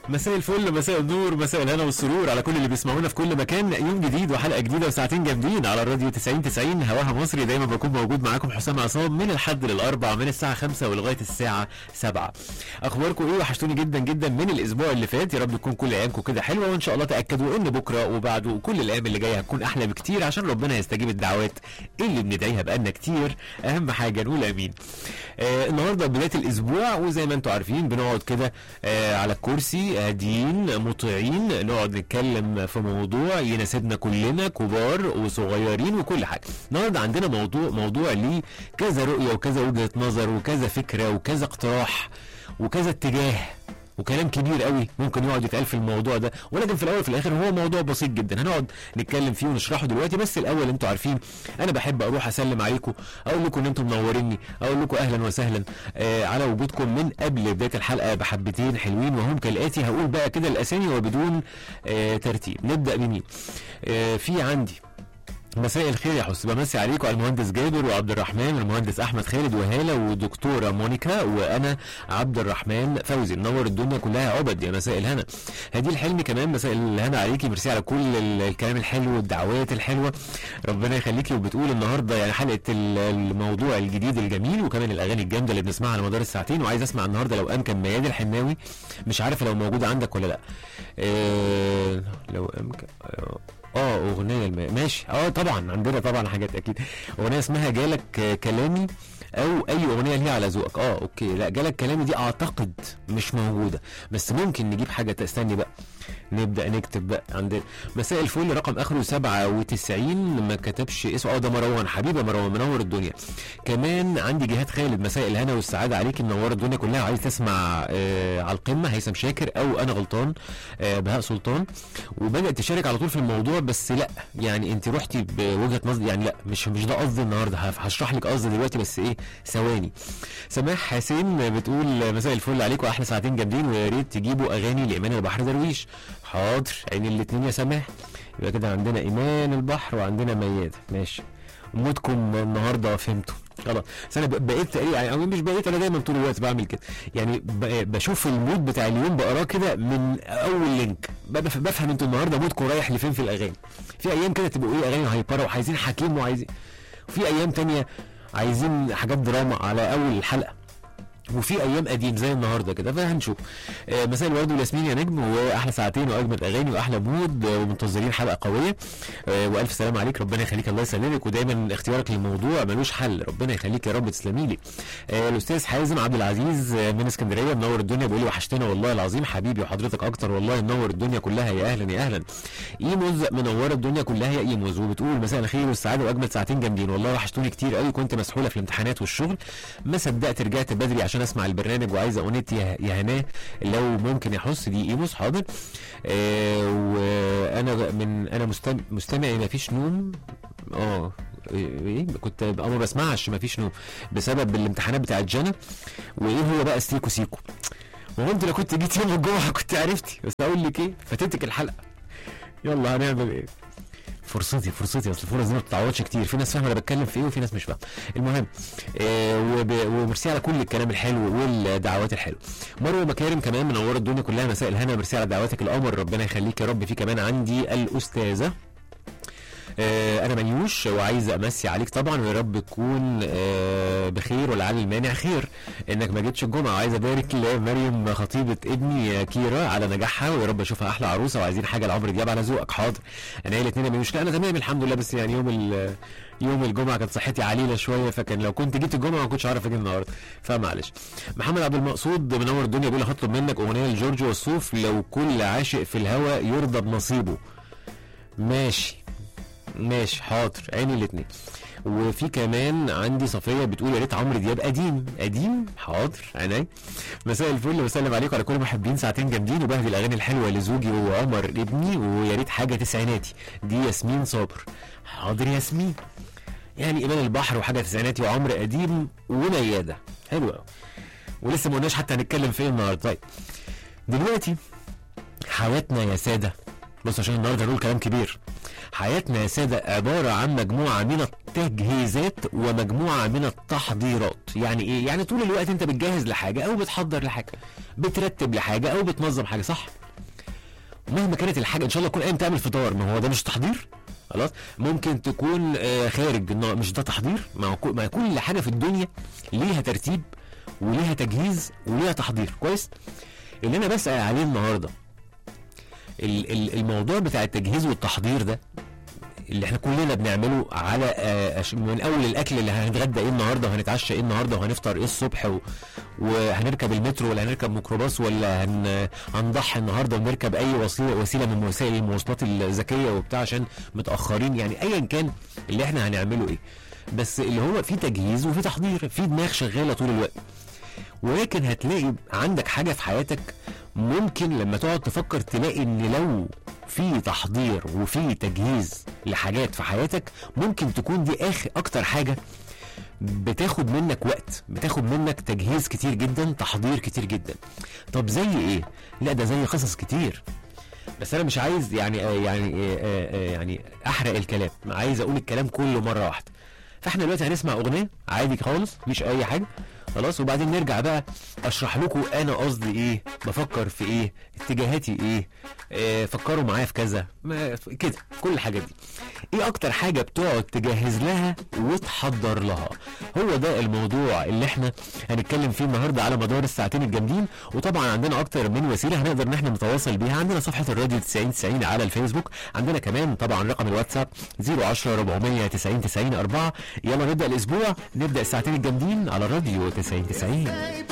مساء الفل مساء النور مساء الهنا والسرور على كل اللي بيسمعونا في كل مكان يوم جديد وحلقه جديده وساعتين جامدين على الراديو 90 90 هواها مصري دايما بكون موجود معاكم حسام عصام من الحد للاربع من الساعه 5 ولغايه الساعه 7 اخباركم ايه وحشتوني جدا جدا من الاسبوع اللي فات يا رب تكون كل ايامكم كده حلوه وان شاء الله تاكدوا ان بكره وبعده وكل الايام اللي جايه هتكون احلى بكتير عشان ربنا يستجيب الدعوات اللي بندعيها بقالنا كتير اهم حاجه نقول امين آه النهارده بدايه الاسبوع وزي ما انتم عارفين بنقعد كده آه على الكرسي هاديين مطيعين نقعد نتكلم في موضوع يناسبنا كلنا كبار وصغيرين وكل حاجه النهارده عندنا موضوع موضوع ليه كذا رؤيه وكذا وجهه نظر وكذا فكره وكذا اقتراح وكذا اتجاه وكلام كبير قوي ممكن يقعد يتقال في الموضوع ده ولكن في الاول وفي الاخر هو موضوع بسيط جدا هنقعد نتكلم فيه ونشرحه دلوقتي بس الاول انتوا عارفين انا بحب اروح اسلم عليكم اقول لكم ان انتم منوريني اقول لكم اهلا وسهلا آه على وجودكم من قبل بدايه الحلقه بحبتين حلوين وهم كالاتي هقول بقى كده الاسامي وبدون آه ترتيب نبدا بمين آه في عندي مساء الخير يا حس بمسي عليكم على المهندس جابر وعبد الرحمن والمهندس احمد خالد وهاله ودكتوره مونيكا وانا عبد الرحمن فوزي منور الدنيا كلها يا عبد يا مساء الهنا هدي الحلمي كمان مساء الهنا عليكي ميرسي على كل ال- الكلام الحلو والدعوات الحلوه ربنا يخليكي وبتقول النهارده يعني حلقه ال- الموضوع الجديد الجميل وكمان الاغاني الجامده اللي بنسمعها على مدار الساعتين وعايز اسمع النهارده لو امكن ميادة الحناوي مش عارف لو موجوده عندك ولا لا إيه لو امكن آه، اه اغنيه الم... ماشي اه طبعا عندنا طبعا حاجات اكيد اغنيه اسمها جالك آه، كلامي او اي اغنيه ليها على ذوقك اه اوكي لا جالك كلامي دي اعتقد مش موجوده بس ممكن نجيب حاجه تستني بقى نبدا نكتب بقى عندنا مساء الفل رقم اخره 97 ما كتبش اسمه اه ده مروان حبيبي مروان منور الدنيا كمان عندي جهاد خالد مساء الهنا والسعاده عليكي منور الدنيا كلها عايز تسمع آه على القمه هيثم شاكر او انا غلطان آه بهاء سلطان وبدات تشارك على طول في الموضوع بس لا يعني انت رحتي بوجهه نظر يعني لا مش مش ده قصدي النهارده هف- هشرح لك قصدي دلوقتي بس ايه ثواني سماح حسين بتقول مساء الفل عليكم احلى ساعتين جامدين ويا ريت تجيبوا اغاني لايمان البحر درويش حاضر عين الاثنين يا سماح يبقى كده عندنا ايمان البحر وعندنا ميادة ماشي مودكم النهارده فهمتوا خلاص بس انا ب- بقيت تقريبا يعني أو مش بقيت انا دايما طول الوقت بعمل كده يعني ب- بشوف المود بتاع اليوم بقراه كده من اول لينك بف- بفهم انتوا النهارده مودكم رايح لفين في الاغاني في ايام كده تبقوا ايه اغاني هايبره وعايزين حكيم وعايزين وفي ايام تانية عايزين حاجات دراما على اول الحلقه وفي ايام قديم زي النهارده كده فهنشوف آه، مساء الورد والياسمين يا نجم واحلى ساعتين واجمل اغاني واحلى مود آه، ومنتظرين حلقه قويه آه، والف سلام عليك ربنا يخليك الله يسلمك ودايما اختيارك للموضوع ملوش حل ربنا يخليك يا رب تسلمي لي آه، الاستاذ حازم عبد العزيز آه، من اسكندريه منور الدنيا بيقول لي وحشتنا والله العظيم حبيبي وحضرتك اكتر والله منور الدنيا كلها يا اهلا يا اهلا ايموز منوره الدنيا كلها يا ايموز وبتقول مساء الخير والسعاده واجمل ساعتين جامدين والله وحشتوني كتير قوي كنت مسحوله في الامتحانات والشغل ما صدقت رجعت بدري عشان اسمع البرنامج وعايزه اغنيه يا يا هناه لو ممكن يحس دي ايموس حاضر آه وانا من انا مستمع مستمعي ما فيش نوم اه ايه كنت اه ما بسمعش ما فيش نوم بسبب الامتحانات بتاعت جنى وايه هو بقى سيكو سيكو ما هو انت لو كنت جيت يوم الجمعه كنت عرفتي بس اقول لك ايه فاتتك الحلقه يلا هنعمل ايه فرصتي فرصتي اصل الفرص دي ما بتتعوضش كتير في ناس فاهمه انا بتكلم في ايه وفي ناس مش فاهمه المهم آه وب- وميرسي على كل الكلام الحلو والدعوات الحلوه مروه مكارم كمان منوره الدنيا كلها مساء الهنا ميرسي على دعواتك القمر ربنا يخليك يا رب في كمان عندي الاستاذه آه، انا منيوش وعايز امسي عليك طبعا ويا رب تكون آه، بخير ولعل المانع خير انك ما جيتش الجمعه وعايز ابارك لمريم خطيبه ابني كيرا على نجاحها ويا رب اشوفها احلى عروسه وعايزين حاجه لعمرو دياب على ذوقك حاضر انا هي الاثنين منيوش لا انا تمام الحمد لله بس يعني يوم ال- يوم الجمعه كانت صحتي عليله شويه فكان لو كنت جيت الجمعه ما كنتش عارف اجي النهارده فمعلش محمد عبد المقصود منور الدنيا بيقول هطلب منك اغنيه لجورج والصوف لو كل عاشق في الهوى يرضى بنصيبه ماشي ماشي حاضر عيني الاثنين وفي كمان عندي صفيه بتقول يا ريت عمرو دياب قديم قديم حاضر عيني مساء الفل وسلم عليكم على كل محبين ساعتين جامدين وبهدي الاغاني الحلوه لزوجي وعمر ابني ويا ريت حاجه تسعيناتي دي ياسمين صابر حاضر ياسمين يعني ايمان البحر وحاجه تسعيناتي وعمرو قديم ومياده حلوه أوي. ولسه ما قلناش حتى هنتكلم في ايه النهارده طيب دلوقتي حياتنا يا ساده بص عشان النهارده نقول كلام كبير حياتنا يا ساده عباره عن مجموعه من التجهيزات ومجموعه من التحضيرات يعني ايه يعني طول الوقت انت بتجهز لحاجه او بتحضر لحاجه بترتب لحاجه او بتنظم حاجه صح مهما كانت الحاجه ان شاء الله تكون قايم تعمل فطار ما هو ده مش تحضير خلاص ممكن تكون آه، خارج النا- مش ده تحضير ما هو كل- ما كل حاجه في الدنيا ليها ترتيب وليها تجهيز وليها تحضير كويس اللي انا بسال عليه النهارده ال- ال- الموضوع بتاع التجهيز والتحضير ده اللي احنا كلنا بنعمله على آه، أش- من اول الاكل اللي هنتغدى ايه النهارده وهنتعشى ايه النهارده وهنفطر ايه الصبح و... وهنركب المترو ولا هنركب ميكروباص ولا هن... هنضحي النهارده ونركب اي وسيله وسيله من وسائل المواصلات الذكيه وبتاع عشان متاخرين يعني ايا كان اللي احنا هنعمله ايه بس اللي هو في تجهيز وفي تحضير في دماغ شغاله طول الوقت ولكن هتلاقي عندك حاجه في حياتك ممكن لما تقعد تفكر تلاقي ان لو في تحضير وفي تجهيز لحاجات في حياتك ممكن تكون دي اخر اكتر حاجه بتاخد منك وقت بتاخد منك تجهيز كتير جدا تحضير كتير جدا طب زي ايه لا ده زي قصص كتير بس انا مش عايز يعني آه يعني آه آه يعني احرق الكلام عايز اقول الكلام كله مره واحده فاحنا دلوقتي هنسمع اغنيه عادي خالص مش اي حاجه خلاص وبعدين نرجع بقى اشرح لكم انا قصدي ايه بفكر في ايه اتجاهاتي ايه آه فكروا معايا في كذا ما ف- كده كل الحاجات دي ايه اكتر حاجه بتقعد تجهز لها وتحضر لها هو ده الموضوع اللي احنا هنتكلم فيه النهارده على مدار الساعتين الجامدين وطبعا عندنا اكتر من وسيله هنقدر ان احنا نتواصل بيها عندنا صفحه الراديو 90 90 على الفيسبوك عندنا كمان طبعا رقم الواتساب 010 490 90 4 يلا نبدا الاسبوع نبدا الساعتين الجامدين على الراديو 90 90